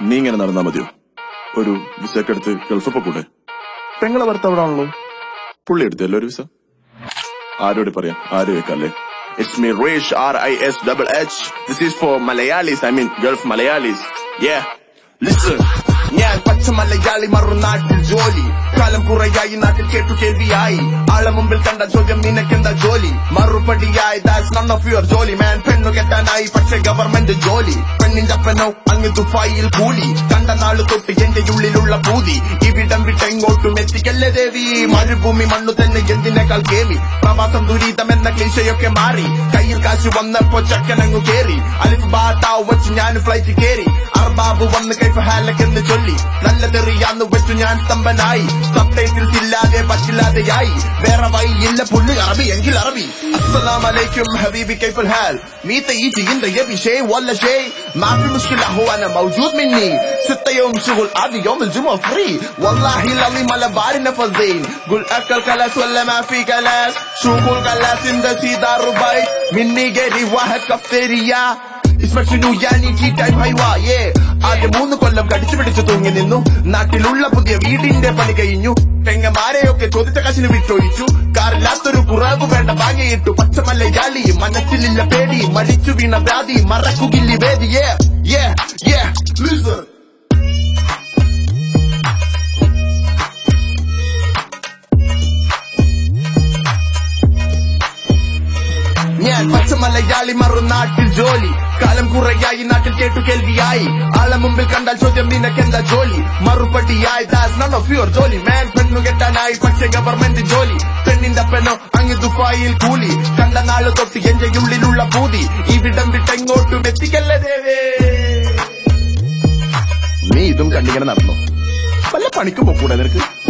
നീ ഇങ്ങനെ നടന്നാ മതിയോ ഒരു വിസ ഒക്കെ എടുത്ത് ഗൾഫ് പൊക്കൂടെ പെങ്ങളെ ഭർത്താവ് ആണല്ലോ പുള്ളി എടുത്തല്ലോ ഒരു വിസ ആരോട് പറയാം ആര് വെക്കല്ലേ It's me, Rish, R-I-S double H. This is for Malayalis, I mean Gulf Malayalis. Yeah. Listen. ഞാൻ പച്ച മലയാളി മറുനാട്ടിൽ ജോലി കാലം കുറയായി നാട്ടിൽ കേട്ടു കേൾവിയായി ആളെ മുമ്പിൽ കണ്ട ചോദ്യം നിനക്കെന്താ ജോലി മറുപടിയായി ദാറ്റ്സ് നൺ ഓഫ് യുവർ ജോലി മാൻ പെണ്ണു കെട്ടാനായി പക്ഷെ ഗവൺമെന്റ് ജോലി പെണ്ണിന്റെ അപ്പനോ അങ്ങ് ദുഫായിൽ കൂലി കണ്ട നാള് തൊട്ട് എന്റെ ഉള്ളിലുള്ള പൂതി ഇവിടം വിട്ടെങ്ങോട്ടും എത്തിക്കല്ലേ ദേവി മരുഭൂമി മണ്ണു തന്നെ എന്തിനേക്കാൾ കേമി പ്രവാസം ദുരിതം എന്ന ക്ലീശയൊക്കെ മാറി കയ്യിൽ കാശ് വന്നപ്പോ ചക്കനങ്ങു കേറി അലിഫ് ബാട്ടാവ് വെച്ച് ഞാൻ ഫ്ലൈറ്റ് കേറി അർബാബ് വന്ന് കൈഫ് ഹാലക്കെന്ന് ചൊല്ലി നല്ല തെറിയാന്ന് വെച്ചു ഞാൻ സ്തംഭനായി സബ്ടൈറ്റിൽസ് ഇല്ലാതെ പറ്റില്ലാതെയായി വേറെ വഴിയില്ല പുല്ല് അറബി എങ്കിൽ അറബി السلام عليكم حبيبي كيف الحال ميت يجي انت يبي شيء ولا شيء ما في مشكلة هو انا موجود مني ستة يوم شغل عادي يوم الجمعة فري والله العظيم على باري نفذين قول اكل كلاس ولا ما في كلاس شو قول كلاس انت سيدا رباي مني جري واحد كافتيريا ഇസ്മഷനു യാനി ടൈം ഹൈവായേ ആദ്യ മൂന്ന് കൊല്ലം കടിച്ചു പിടിച്ചു തൂങ്ങി നിന്നു നാട്ടിലുള്ള പുതിയ വീടിന്റെ പണി കഴിഞ്ഞു പെങ്ങമാരെയൊക്കെ ചോദിച്ച കാശിന് വിട്ടൊഴിച്ചു കാറില്ലാത്തൊരു കുറവ് വേണ്ട വാങ്ങിയിട്ടു പച്ചമല്ലയാളി മനസ്സിലില്ല പേടി മരിച്ചു വീണ വ്യാധി മറക്കുകില്ലി വേദിയേ യേ യേ ലൂസർ ഞാൻ പച്ചമലയാളി മറുനാട്ടിൽ ജോലി കാലം കുറയായി നാട്ടിൽ കേട്ടു കേൾവിയായി ആളെ മുമ്പിൽ കണ്ടാൽ ചോദ്യം നിനക്കെന്താ ജോലി മറുപടിയായി ദാസ് നൺ ഓഫ് യുവർ ജോലി മാൻ പെണ്ണു കെട്ടാനായി പക്ഷെ ഗവൺമെന്റ് ജോലി പെണ്ണിന്റെ പെണ്ണോ അങ്ങ് ദുബായിൽ കൂലി കണ്ട നാള് തൊട്ട് എന്റെ ഉള്ളിലുള്ള പൂതി ഇവിടം വിട്ടെങ്ങോട്ടും എത്തിക്കല്ലേ ദേവേ നീ ഇതും കണ്ടിങ്ങനെ നടന്നു വല്ല പണിക്കും പോക്കൂടെ നിനക്ക്